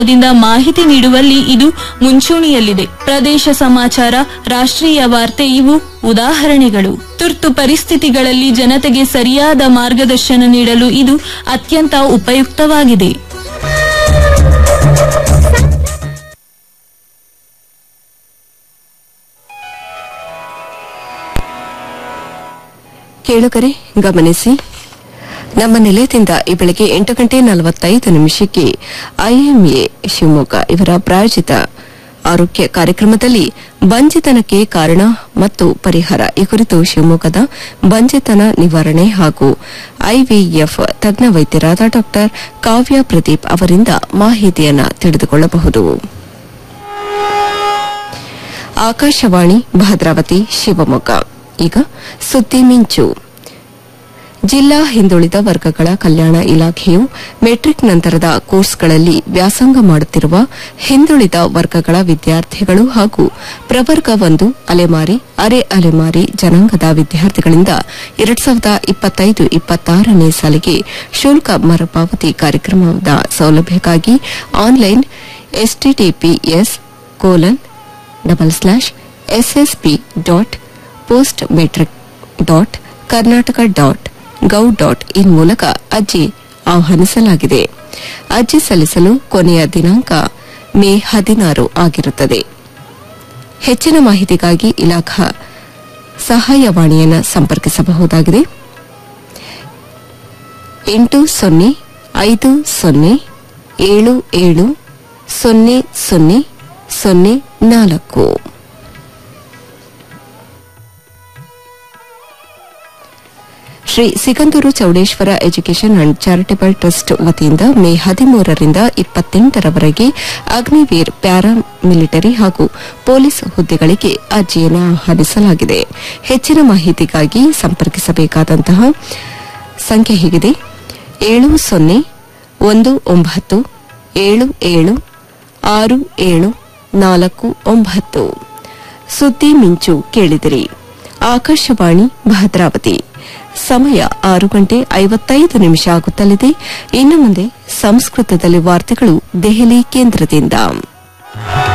ದಿಂದ ಮಾಹಿತಿ ನೀಡುವಲ್ಲಿ ಇದು ಮುಂಚೂಣಿಯಲ್ಲಿದೆ ಪ್ರದೇಶ ಸಮಾಚಾರ ರಾಷ್ಟ್ರೀಯ ವಾರ್ತೆ ಇವು ಉದಾಹರಣೆಗಳು ತುರ್ತು ಪರಿಸ್ಥಿತಿಗಳಲ್ಲಿ ಜನತೆಗೆ ಸರಿಯಾದ ಮಾರ್ಗದರ್ಶನ ನೀಡಲು ಇದು ಅತ್ಯಂತ ಉಪಯುಕ್ತವಾಗಿದೆ ಕೇಳುಗರೆ ಗಮನಿಸಿ ನಮ್ಮ ನಿಲಯದಿಂದ ಈ ಬೆಳಗ್ಗೆ ಎಂಟು ಗಂಟೆ ನಲವತ್ತೈದು ನಿಮಿಷಕ್ಕೆ ಐಎಂಎ ಶಿವಮೊಗ್ಗ ಇವರ ಪ್ರಾಯೋಜಿತ ಆರೋಗ್ಯ ಕಾರ್ಯಕ್ರಮದಲ್ಲಿ ಬಂಜೆತನಕ್ಕೆ ಕಾರಣ ಮತ್ತು ಪರಿಹಾರ ಈ ಕುರಿತು ಶಿವಮೊಗ್ಗದ ಬಂಜೆತನ ನಿವಾರಣೆ ಹಾಗೂ ಐವಿಎಫ್ ತಜ್ಞ ವೈದ್ಯರಾದ ಡಾ ಕಾವ್ಯ ಪ್ರದೀಪ್ ಅವರಿಂದ ಮಾಹಿತಿಯನ್ನು ತಿಳಿದುಕೊಳ್ಳಬಹುದು ಆಕಾಶವಾಣಿ ಭದ್ರಾವತಿ ಶಿವಮೊಗ್ಗ ಈಗ ಸುದ್ದಿ ಮಿಂಚು ಜಿಲ್ಲಾ ಹಿಂದುಳಿದ ವರ್ಗಗಳ ಕಲ್ಯಾಣ ಇಲಾಖೆಯು ಮೆಟ್ರಿಕ್ ನಂತರದ ಕೋರ್ಸ್ಗಳಲ್ಲಿ ವ್ಯಾಸಂಗ ಮಾಡುತ್ತಿರುವ ಹಿಂದುಳಿದ ವರ್ಗಗಳ ವಿದ್ಯಾರ್ಥಿಗಳು ಹಾಗೂ ಪ್ರವರ್ಗ ಒಂದು ಅಲೆಮಾರಿ ಅರೆ ಅಲೆಮಾರಿ ಜನಾಂಗದ ವಿದ್ಯಾರ್ಥಿಗಳಿಂದ ಎರಡ್ ಸಾವಿರದ ಇಪ್ಪತ್ತೈದು ಇಪ್ಪತ್ತಾರನೇ ಸಾಲಿಗೆ ಶುಲ್ಕ ಮರುಪಾವತಿ ಕಾರ್ಯಕ್ರಮದ ಸೌಲಭ್ಯಕ್ಕಾಗಿ online https colon double slash SSP dot post matric dot Karnataka dot gov dot in ಮೂಲಕ ಅರ್ಜಿ ಆಹ್ವಾನಿಸಲಾಗಿದೆ ಅರ್ಜಿ ಸಲ್ಲಿಸಲು ಕೊನೆಯ ದಿನಾಂಕ ಮೇ ಹದಿನಾರು ಆಗಿರುತ್ತದೆ ಹೆಚ್ಚಿನ ಮಾಹಿತಿಗಾಗಿ ಇಲಾಖಾ ಸಹಾಯವಾಣಿಯನ್ನು ಸಂಪರ್ಕಿಸಬಹುದಾಗಿದೆ ಎಂಟು ಸೊನ್ನೆ ಐದು ಸೊನ್ನೆ ಏಳು ಏಳು ಸೊನ್ನೆ ಸೊನ್ನೆ ಸೊನ್ನೆ ನಾಲ್ಕು Shri Sigandur Chowdeshwara education and charitable trust ವತಿಯಿಂದ ಮೇ ಹದಿಮೂರರಿಂದ ಇಪ್ಪತ್ತೆಂಟರವರೆಗೆ ಅಗ್ನಿವೀರ್ ಪ್ಯಾರಾ ಮಿಲಿಟರಿ ಹಾಗೂ ಪೊಲೀಸ್ ಹುದ್ದೆಗಳಿಗೆ ಅರ್ಜಿಯನ್ನು ಆಹ್ವಾನಿಸಲಾಗಿದೆ ಹೆಚ್ಚಿನ ಮಾಹಿತಿಗಾಗಿ ಸಂಪರ್ಕಿಸಬೇಕಾದಂತಹ ಸಂಖ್ಯೆ ಹೀಗಿದೆ ಏಳು ಸೊನ್ನೆ ಒಂದು ಒಂಬತ್ತು ಏಳು ಏಳು ಆರು ಏಳು ನಾಲ್ಕು ಒಂಬತ್ತು ಸುದ್ದಿ ಮಿಂಚು ಕೇಳಿದಿರಿ ಆಕಾಶವಾಣಿ ಭದ್ರಾವತಿ ಸಮಯ ಆರು ಗಂಟೆ ಐವತ್ತೈದು ನಿಮಿಷ ಆಗುತ್ತಲಿದೆ ಇನ್ನು ಮುಂದೆ ಸಂಸ್ಕೃತದಲ್ಲಿ ವಾರ್ತೆಗಳು ದೆಹಲಿ ಕೇಂದ್ರದಿಂದ